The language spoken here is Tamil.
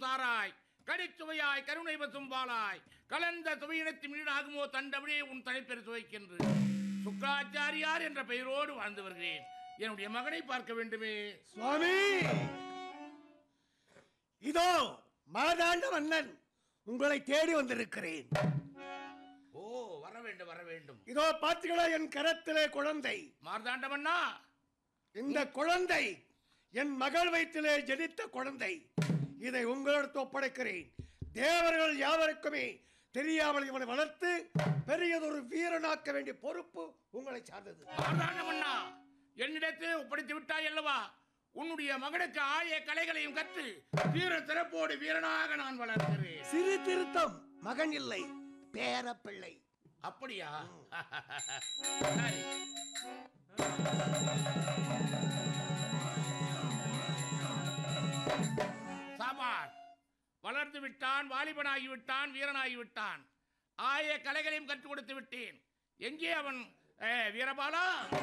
தாராய் கடிச்சுவையாய் கருணை பசும் பாலாய் கலந்த சுவையினத்து மீடாகுமோ தண்டபடியே உன் தனிப்பெரு சுவைக்கின்று சுக்காச்சாரியார் என்ற பெயரோடு வாழ்ந்து வருகிறேன் என்னுடைய மகனை பார்க்க வேண்டுமே சுவாமி இதோ மாதாண்ட மன்னன் உங்களை தேடி வந்திருக்கிறேன் ஓ வர வேண்டும் வர வேண்டும் இதோ பார்த்தீங்களா என் கரத்திலே குழந்தை மார்தாண்டமன்னா இந்த குழந்தை என் மகள் வயிற்றிலே ஜனித்த குழந்தை இதை உங்களிடத்து ஒப்படைக்கிறேன் தேவர்கள் யாவருக்குமே தெரியாமல் இவனை வளர்த்து பெரியதொரு வீரனாக்க வேண்டிய பொறுப்பு உங்களை சார்ந்தது மார்தாண்டமன்னா என்னிடத்தில் ஒப்படைத்து விட்டாய் அல்லவா உன்னுடைய மகனுக்கு ஆய கலைகளையும் கற்று வீர சிறப்போடு வீரனாக நான் வளர்க்கிறேன் சிறு திருத்தம் மகன் இல்லை பேரப்பிள்ளை அப்படியா சரி. சாபாஷ் வளர்ந்து விட்டான் வாலிபனாகி விட்டான் வீரனாகி விட்டான் ஆய கலைகளையும் கற்றுக் கொடுத்து விட்டேன் எங்கே அவன் ஏ, வீரபாலா